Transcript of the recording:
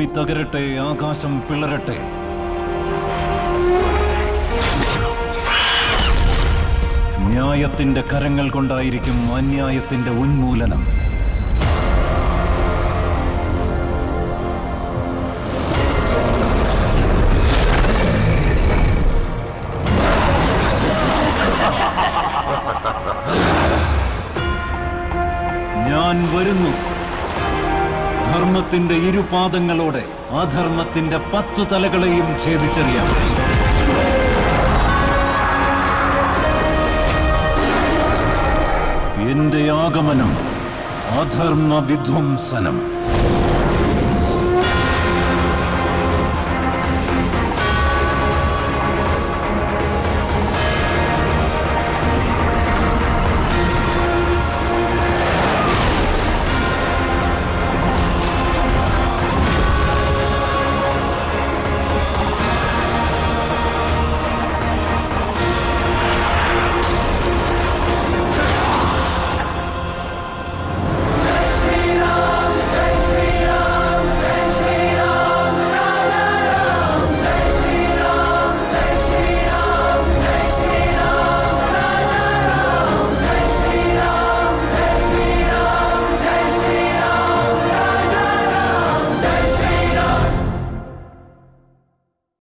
തകരട്ടെ ആകാശം പിളരട്ടെ ന്യായത്തിന്റെ കരങ്ങൾ കൊണ്ടായിരിക്കും അന്യായത്തിന്റെ ഉന്മൂലനം ഞാൻ വരുന്നു ധർമ്മത്തിന്റെ ഇരുപാദങ്ങളോടെ അധർമ്മത്തിന്റെ പത്തു തലകളെയും ഛേദിച്ചറിയാം എന്റെ ആഗമനം അധർമ്മ വിധ്വംസനം